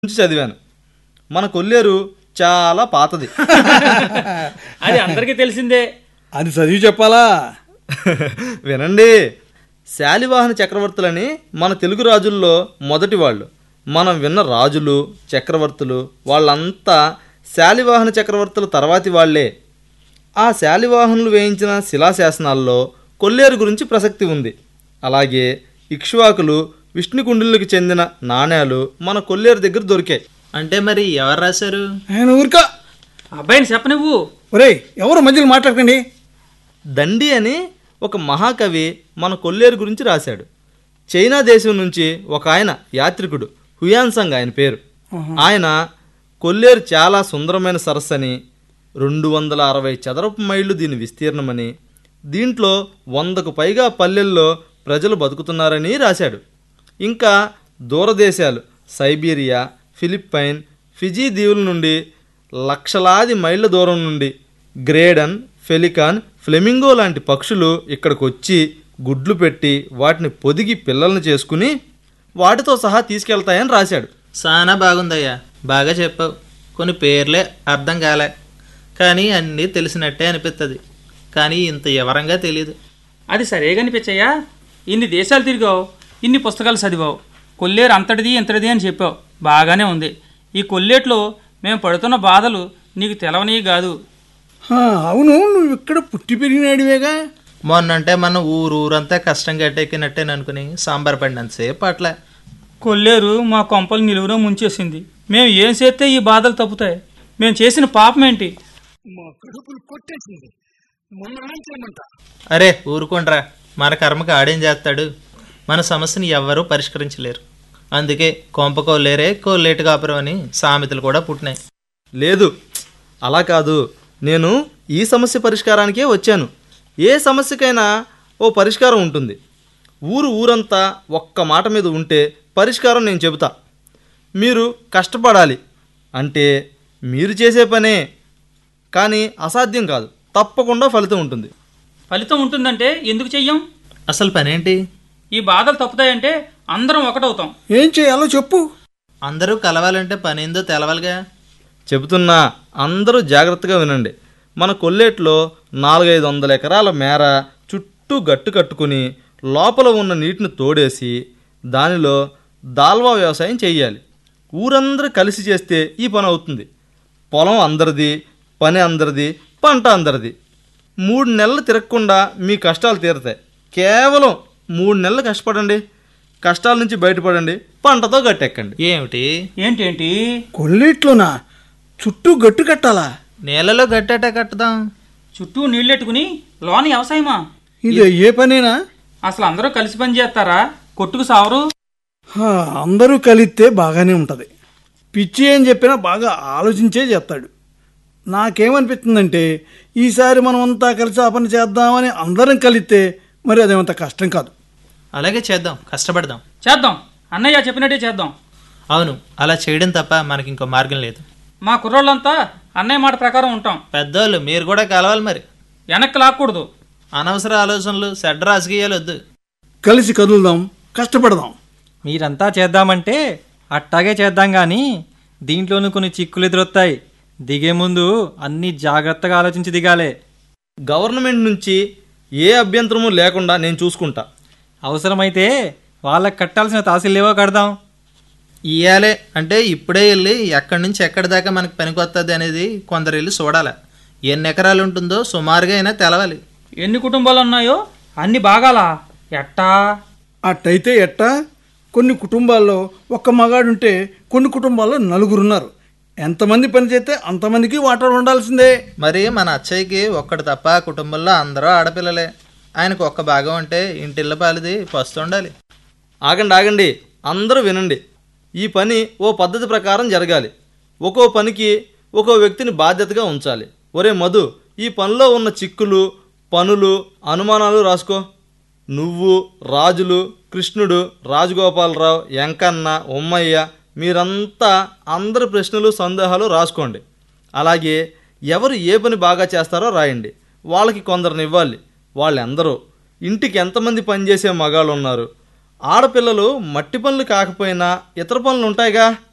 నుంచి చదివాను మన కొల్లేరు చాలా పాతది అది అందరికీ తెలిసిందే అది చదివి చెప్పాలా వినండి శాలివాహన చక్రవర్తులని మన తెలుగు రాజుల్లో మొదటి వాళ్ళు మనం విన్న రాజులు చక్రవర్తులు వాళ్ళంతా శాలివాహన చక్రవర్తుల తర్వాతి వాళ్ళే ఆ శాలివాహనులు వేయించిన శిలాశాసనాల్లో కొల్లేరు గురించి ప్రసక్తి ఉంది అలాగే ఇక్ష్వాకులు విష్ణుకుండులకు చెందిన నాణేలు మన కొల్లేరు దగ్గర దొరికాయి అంటే మరి ఎవరు రాశారు ఆయన ఊరికా అబ్బాయిని చెప్పనివ్వు ఒరేయ్ ఎవరు మధ్యలో మాట్లాడకండి దండి అని ఒక మహాకవి మన కొల్లేరు గురించి రాశాడు చైనా దేశం నుంచి ఒక ఆయన యాత్రికుడు హుయాన్సంగ్ ఆయన పేరు ఆయన కొల్లేరు చాలా సుందరమైన సరస్సు అని రెండు వందల అరవై చదరపు మైళ్ళు దీని విస్తీర్ణమని దీంట్లో వందకు పైగా పల్లెల్లో ప్రజలు బతుకుతున్నారని రాశాడు ఇంకా దూరదేశాలు సైబీరియా ఫిలిప్పైన్ ఫిజీ దీవుల నుండి లక్షలాది మైళ్ళ దూరం నుండి గ్రేడన్ ఫెలికాన్ ఫ్లెమింగో లాంటి పక్షులు ఇక్కడికి వచ్చి గుడ్లు పెట్టి వాటిని పొదిగి పిల్లల్ని చేసుకుని వాటితో సహా తీసుకెళ్తాయని రాశాడు సానా బాగుందయ్యా బాగా చెప్పావు కొన్ని పేర్లే అర్థం కాలే కానీ అన్నీ తెలిసినట్టే అనిపిస్తుంది కానీ ఇంత వివరంగా తెలియదు అది సరేగా అనిపించయ్యా ఇన్ని దేశాలు తిరిగావు ఇన్ని పుస్తకాలు చదివావు కొల్లేరు అంతటిది ఇంతటిది అని చెప్పావు బాగానే ఉంది ఈ కొల్లేట్లో మేము పడుతున్న బాధలు నీకు తెలవని కాదు హా, అవును నువ్వు ఇక్కడ పుట్టి పెరిగినాడివేగా మొన్నంటే మన ఊరు ఊరంతా కష్టం గట్టెక్కినట్టే అనుకుని సాంబార్ పడినంతసేపు అట్లా కొల్లేరు మా కొంపలు నిలువులో ముంచేసింది మేము ఏం చేస్తే ఈ బాధలు తప్పుతాయి మేము చేసిన పాపం ఏంటి అరే ఊరుకోండ్రా మన కర్మకి ఆడేం చేస్తాడు మన సమస్యని ఎవ్వరూ పరిష్కరించలేరు అందుకే కొంప కోల్లేరే కోల్లేటు కాపురం అని సామెతలు కూడా పుట్టినాయి లేదు అలా కాదు నేను ఈ సమస్య పరిష్కారానికే వచ్చాను ఏ సమస్యకైనా ఓ పరిష్కారం ఉంటుంది ఊరు ఊరంతా ఒక్క మాట మీద ఉంటే పరిష్కారం నేను చెబుతా మీరు కష్టపడాలి అంటే మీరు చేసే పనే కానీ అసాధ్యం కాదు తప్పకుండా ఫలితం ఉంటుంది ఫలితం ఉంటుందంటే ఎందుకు చెయ్యం అసలు పనేంటి ఈ బాధలు తప్పుతాయంటే అందరం ఒకటవుతాం ఏం చేయాలో చెప్పు అందరూ కలవాలంటే పనేందో తెలవాలిగా చెబుతున్నా అందరూ జాగ్రత్తగా వినండి మన కొల్లేట్లో నాలుగైదు వందల ఎకరాల మేర చుట్టూ గట్టు కట్టుకుని లోపల ఉన్న నీటిని తోడేసి దానిలో దాల్వా వ్యవసాయం చేయాలి ఊరందరూ కలిసి చేస్తే ఈ పని అవుతుంది పొలం అందరిది పని అందరిది పంట అందరిది మూడు నెలలు తిరగకుండా మీ కష్టాలు తీరతాయి కేవలం మూడు నెలలు కష్టపడండి కష్టాల నుంచి బయటపడండి పంటతో గట్టెక్కండి ఏమిటి ఏంటేంటి కొల్లేట్లోనా చుట్టూ గట్టు కట్టాలా నేలలో గట్టేట కట్టుదాం చుట్టూ నీళ్ళెట్టుకుని లోని వ్యవసాయమా ఇది ఏ పనేనా అసలు అందరూ కలిసి పని చేస్తారా కొట్టుకు సావరు హా, అందరూ కలిస్తే బాగానే ఉంటుంది పిచ్చి ఏం చెప్పినా బాగా ఆలోచించే చేస్తాడు నాకేమనిపిస్తుందంటే ఈసారి మనం అంతా కలిసి ఆ పని చేద్దామని అందరం కలిస్తే మరి అదేమంత కష్టం కాదు అలాగే చేద్దాం కష్టపడదాం చేద్దాం అన్నయ్య చెప్పినట్టే చేద్దాం అవును అలా చేయడం తప్ప మనకి ఇంకో మార్గం లేదు మా కుర్రోళ్ళంతా అన్నయ్య మాట ప్రకారం ఉంటాం పెద్దోళ్ళు మీరు కూడా కలవాలి మరి వెనక్కి లాక్కూడదు అనవసర ఆలోచనలు చెడ్డ రాజకీయాలు వద్దు కలిసి కదులుదాం కష్టపడదాం మీరంతా చేద్దామంటే అట్టాగే చేద్దాం కానీ దీంట్లోనూ కొన్ని చిక్కులు ఎదురొస్తాయి దిగే ముందు అన్నీ జాగ్రత్తగా ఆలోచించి దిగాలే గవర్నమెంట్ నుంచి ఏ అభ్యంతరము లేకుండా నేను చూసుకుంటా అవసరమైతే వాళ్ళకి కట్టాల్సిన తహసీల్లేవో కడదాం ఇయ్యాలే అంటే ఇప్పుడే వెళ్ళి ఎక్కడి నుంచి ఎక్కడి దాకా మనకి పనికొస్తుంది అనేది కొందరు వెళ్ళి చూడాలి ఎన్ని ఎకరాలు ఉంటుందో సుమారుగా అయినా తెలవాలి ఎన్ని కుటుంబాలు ఉన్నాయో అన్ని బాగాలా ఎట్టా అట్టయితే ఎట్టా కొన్ని కుటుంబాల్లో ఒక్క మగాడుంటే కొన్ని కుటుంబాల్లో నలుగురున్నారు ఎంతమంది పని చేస్తే అంతమందికి వాటర్ ఉండాల్సిందే మరి మన అచ్చయ్యకి ఒక్కడు తప్ప కుటుంబంలో అందరూ ఆడపిల్లలే ఆయనకు ఒక్క భాగం అంటే ఇంటిల్ల పాలిది పస్తు ఉండాలి ఆగండి ఆగండి అందరూ వినండి ఈ పని ఓ పద్ధతి ప్రకారం జరగాలి ఒక్కో పనికి ఒక్కో వ్యక్తిని బాధ్యతగా ఉంచాలి ఒరే మధు ఈ పనిలో ఉన్న చిక్కులు పనులు అనుమానాలు రాసుకో నువ్వు రాజులు కృష్ణుడు రాజగోపాలరావు వెంకన్న ఉమ్మయ్య మీరంతా అందరి ప్రశ్నలు సందేహాలు రాసుకోండి అలాగే ఎవరు ఏ పని బాగా చేస్తారో రాయండి వాళ్ళకి కొందరిని ఇవ్వాలి వాళ్ళెందరూ ఇంటికి ఎంతమంది పనిచేసే మగాళ్ళు ఉన్నారు ఆడపిల్లలు మట్టి పనులు కాకపోయినా ఇతర పనులు ఉంటాయిగా